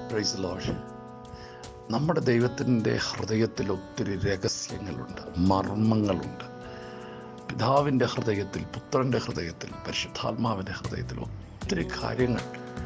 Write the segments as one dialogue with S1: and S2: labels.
S1: price load നമ്മുടെ ദൈവത്തിൻ്റെ ഹൃദയത്തിൽ ഒത്തിരി രഹസ്യങ്ങളുണ്ട് മർമ്മങ്ങളുണ്ട് പിതാവിൻ്റെ ഹൃദയത്തിൽ പുത്രൻ്റെ ഹൃദയത്തിൽ പരിശുദ്ധാത്മാവിൻ്റെ ഹൃദയത്തിൽ ഒത്തിരി കാര്യങ്ങൾ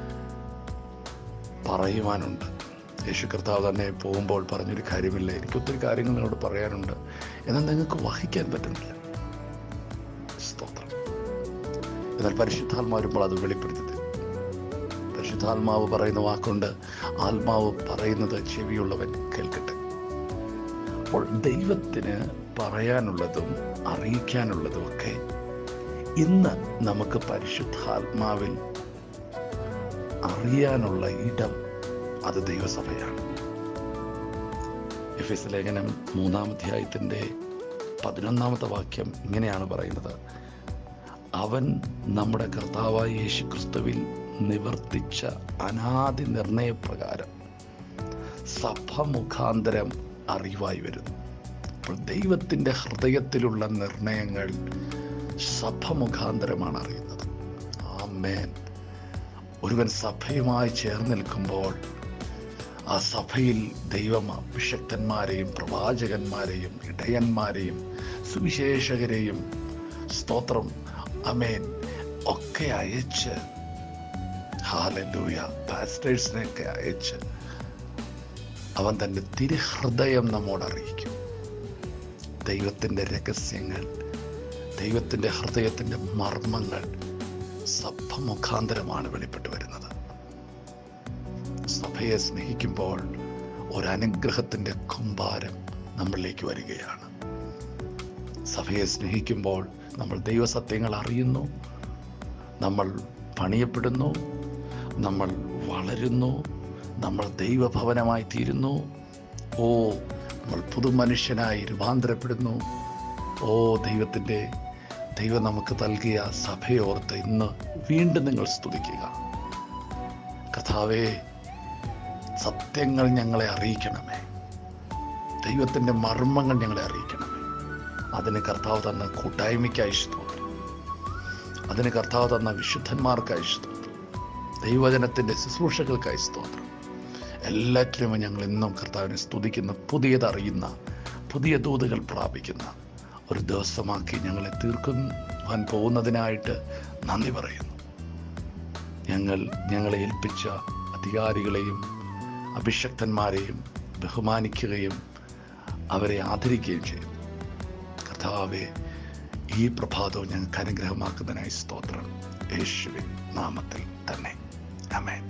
S1: പറയുവാനുണ്ട് യേശു കർത്താവ് തന്നെ പോകുമ്പോൾ പറഞ്ഞൊരു കാര്യമില്ല എനിക്ക് ഒത്തിരി കാര്യങ്ങൾ നിങ്ങളോട് പറയാനുണ്ട് എന്നാൽ നിങ്ങൾക്ക് വഹിക്കാൻ പറ്റുന്നില്ല സ്തോത്രം എന്നാൽ പരിശുദ്ധാത്മാവ് വരുമ്പോൾ അത് വെളിപ്പെടുത്തി തരും പരിശുദ്ധാത്മാവ് പറയുന്ന വാക്കുണ്ട് ആത്മാവ് പറയുന്നത് ചെവിയുള്ളവൻ കേൾക്കട്ടെ അപ്പോൾ ദൈവത്തിന് പറയാനുള്ളതും അറിയിക്കാനുള്ളതും ഒക്കെ ഇന്ന് നമുക്ക് പരിശുദ്ധാത്മാവിൽ അറിയാനുള്ള ഇടം അത് ദൈവസഭയാണ് എഫ് എസ് ലേഖനം മൂന്നാം അധ്യായത്തിൻ്റെ പതിനൊന്നാമത്തെ വാക്യം ഇങ്ങനെയാണ് പറയുന്നത് അവൻ നമ്മുടെ കർത്താവായ യേശു ക്രിസ്തുവിൽ നിവർത്തിച്ച അനാദി നിർണയപ്രകാരം സഭ മുഖാന്തരം അറിവായി വരുന്നു അപ്പോൾ ദൈവത്തിൻ്റെ ഹൃദയത്തിലുള്ള നിർണയങ്ങൾ സഭ മുഖാന്തരമാണ് അറിയുന്നത് ആമേൻ ഒരുവൻ സഭയുമായി ചേർന്ന് നിൽക്കുമ്പോൾ ആ സഭയിൽ ദൈവം അഭിഷക്തന്മാരെയും പ്രവാചകന്മാരെയും ഇടയന്മാരെയും സുവിശേഷകരെയും സ്തോത്രം അമേൻ ഒക്കെ അയച്ച് ഹാലൂയ പാസ്റ്റേഴ്സിനെയൊക്കെ അയച്ച് അവൻ തൻ്റെ തിരുഹൃദയം നമ്മോട് അറിയിക്കും ദൈവത്തിൻ്റെ രഹസ്യങ്ങൾ ദൈവത്തിൻ്റെ ഹൃദയത്തിൻ്റെ മർമ്മങ്ങൾ സഭ മുഖാന്തരമാണ് വെളിപ്പെട്ടു വരുന്നത് സഭയെ സ്നേഹിക്കുമ്പോൾ ഒരനുഗ്രഹത്തിൻ്റെ കുമ്പാരം നമ്മളിലേക്ക് വരികയാണ് സഭയെ സ്നേഹിക്കുമ്പോൾ നമ്മൾ ദൈവസത്യങ്ങൾ അറിയുന്നു നമ്മൾ പണിയപ്പെടുന്നു നമ്മൾ വളരുന്നു നമ്മൾ ദൈവഭവനമായി തീരുന്നു ഓ നമ്മൾ പുതുമനുഷ്യനായി രൂപാന്തരപ്പെടുന്നു ഓ ദൈവത്തിൻ്റെ ദൈവം നമുക്ക് നൽകിയ സഭയോർത്ത് ഇന്ന് വീണ്ടും നിങ്ങൾ സ്തുതിക്കുക കഥാവേ സത്യങ്ങൾ ഞങ്ങളെ അറിയിക്കണമേ ദൈവത്തിൻ്റെ മർമ്മങ്ങൾ ഞങ്ങളെ അറിയിക്കണമേ അതിന് കർത്താവ് തന്ന കൂട്ടായ്മയ്ക്കായി സ്തോത്രം അതിന് കർത്താവ് തന്ന വിശുദ്ധന്മാർക്കായി സ്തോത്രം ദൈവജനത്തിൻ്റെ ശുശ്രൂഷകൾക്കായി സ്തോത്രം എല്ലാറ്റിലും ഞങ്ങൾ ഇന്നും കർത്താവിനെ സ്തുതിക്കുന്ന പുതിയതറിയുന്ന പുതിയ ദൂതുകൾ പ്രാപിക്കുന്ന ഒരു ദിവസമാക്കി ഞങ്ങളെ തീർക്കുവാൻ പോകുന്നതിനായിട്ട് നന്ദി പറയുന്നു ഞങ്ങൾ ഞങ്ങളെ ഏൽപ്പിച്ച അധികാരികളെയും അഭിഷക്തന്മാരെയും ബഹുമാനിക്കുകയും അവരെ ആദരിക്കുകയും ചെയ്യും കർത്താവെ ഈ പ്രഭാതവും ഞങ്ങൾക്ക് അനുഗ്രഹമാക്കുന്നതിനായി സ്തോത്രം യേശുവിൻ നാമത്തിൽ തന്നെ അമേ